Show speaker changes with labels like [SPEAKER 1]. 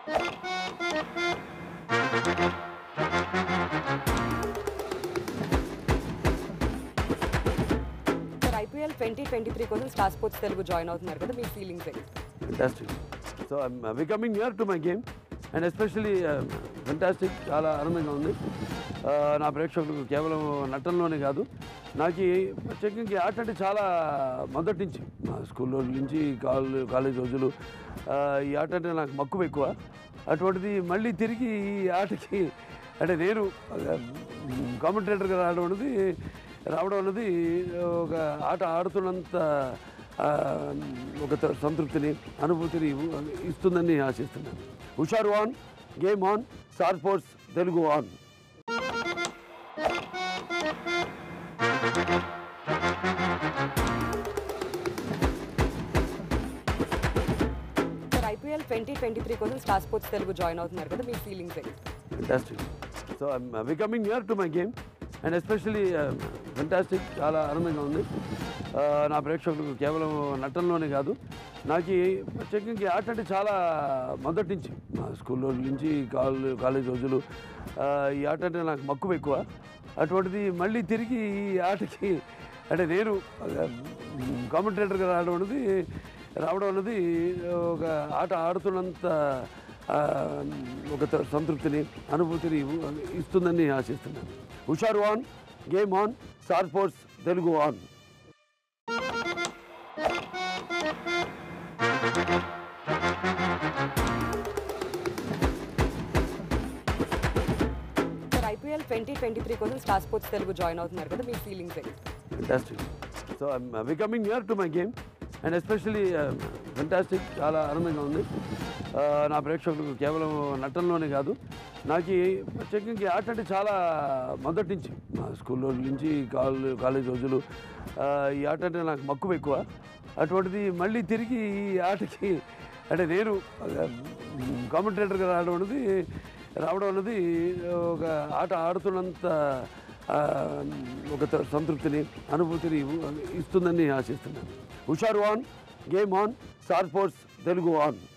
[SPEAKER 1] Sir IPL twenty twenty three కోసం Star Sports Telugu join అవుతున్నారు కదా మీ ఫీలింగ్స్ ఏంటి
[SPEAKER 2] fantastic. So I'm uh, becoming near to my game and especially uh, fantastic చాలా ఆనందంగా ఉంది Uh, నా ప్రేక్షకులకు కేవలం నటనలోనే కాదు నాకు ఈ ప్రత్యేకంగా ఈ ఆట అంటే చాలా మొదటి నుంచి మా స్కూల్ రోజుల నుంచి కాలేజ్ కాలేజ్ రోజులు uh, ఈ ఆట అంటే నాకు మక్కువ ఎక్కువ అటువంటిది మళ్ళీ తిరిగి ఈ ఆటకి అంటే నేను కామెంటేటర్గా రావడం అనేది రావడం అనేది ఒక ఆట ఆడుతున్నంత ఆ, ఒక త- సంతృప్తిని అనుభూతిని ఇవ్వు- ఇస్తుందని ఆశిస్తున్నాను హుషారు on game on Star Sports Telugu on
[SPEAKER 1] sir IPL twenty twenty three కోసం స్టార్ స్పోర్ట్స్ తెలుగు జాయిన్ అవుతున్నారు కదా మీ ఫీలింగ్స్ ఏంటి
[SPEAKER 2] fantastic. So I'm becoming near to my game and especially fantastic చాలా ఆనందంగా ఉంది Uh, నా ప్రేక్షకులకు కేవలం నటనలోనే కాదు నాకు ఈ ప్రత్యేకంగా ఈ ఆట అంటే చాలా మొదటి నుంచి మా స్కూల్ రోజుల నుంచి కాలేజ్ కాలేజ్ రోజులు uh, ఈ ఆట అంటే నాకు మక్కువ ఎక్కువ అటువంటిది మళ్ళీ తిరిగి ఈ ఆటకి అంటే నేను కామెంటేటర్గా రావడం అనేది రావడం అనేది ఒక ఆట ఆడుతున్నంత ఆ, ఒక త- సంతృప్తిని అనుభూతిని ఇవ్వు- ఇస్తుందని ఆశిస్తున్నాను హుషారు on game on Star Sports Telugu on
[SPEAKER 1] sir IPL twenty twenty three కోసం స్టార్ స్పోర్ట్స్ తెలుగు జాయిన్ అవుతున్నారు కదా మీ ఫీలింగ్స్ ఏంటి
[SPEAKER 2] fantastic. So I'm becoming near to my game and especially fantastic చాలా ఆనందంగా ఉంది Uh, నా ప్రేక్షకులకు కేవలం నటనలోనే కాదు నాకు ఈ ప్రత్యేకంగా ఈ ఆట అంటే చాలా మొదటి నుంచి మా స్కూల్ రోజుల నుంచి కాలేజ్ కాలేజ్ రోజులు uh, ఈ ఆట అంటే నాకు మక్కువ ఎక్కువ అటువంటిది మళ్ళీ తిరిగి ఈ ఆటకి అంటే నేను కామెంటేటర్గా రావడం అనేది రావడం అనేది ఒక ఆట ఆడుతున్నంత ఆ, ఒక త- సంతృప్తిని అనుభూతిని ఇవ్వు- ఇస్తుందని ఆశిస్తున్నాను హుషారు on game on Star Sports Telugu on